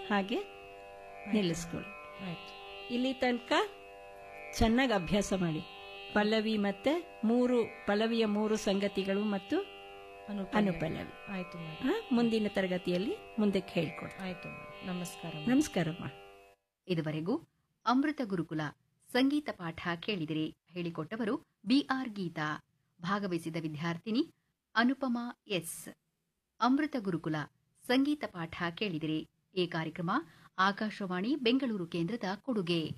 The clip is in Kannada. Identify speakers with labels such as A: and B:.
A: ಹಾಗೆ ನಿಲ್ಲಿಸ್ಕೊಳ್ಳಿ
B: ಆಯ್ತು
A: ಇಲ್ಲಿ ತನಕ ಚೆನ್ನಾಗಿ ಅಭ್ಯಾಸ ಮಾಡಿ ಪಲ್ಲವಿ ಮತ್ತೆ ಮೂರು ಪಲ್ಲವಿಯ ಮೂರು ಸಂಗತಿಗಳು ಮತ್ತು
B: ಅನುಪಲ್ಲವಿ.
A: ಅನುಪಲ್ಲವಿ
B: ಆಯ್ತು ಮೇಡಮ್
A: ಆ, ಮುಂದಿನ ತರಗತಿಯಲ್ಲಿ ಮುಂದಕ್ಕೆ ಹೇಳ್ಕೊಡ್ತೀನಿ
B: ಆಯ್ತು ಮೇಡಮ್ ನಮಸ್ಕಾರ ಮೇಡಮ್.
A: ನಮಸ್ಕಾರಮ್ಮ
C: ಇದುವರೆಗೂ ಅಮೃತ ಗುರುಕುಲ ಸಂಗೀತ ಪಾಠ ಕೇಳಿದಿರಿ ಹೇಳಿಕೊಟ್ಟವರು ಬಿಆರ್ ಗೀತಾ ಭಾಗವಹಿಸಿದ ವಿದ್ಯಾರ್ಥಿನಿ ಅನುಪಮಾ ಎಸ್ ಅಮೃತ ಗುರುಕುಲ ಸಂಗೀತ ಪಾಠ ಕೇಳಿದಿರಿ ಈ ಕಾರ್ಯಕ್ರಮ ಆಕಾಶವಾಣಿ ಬೆಂಗಳೂರು ಕೇಂದ್ರದ ಕೊಡುಗೆ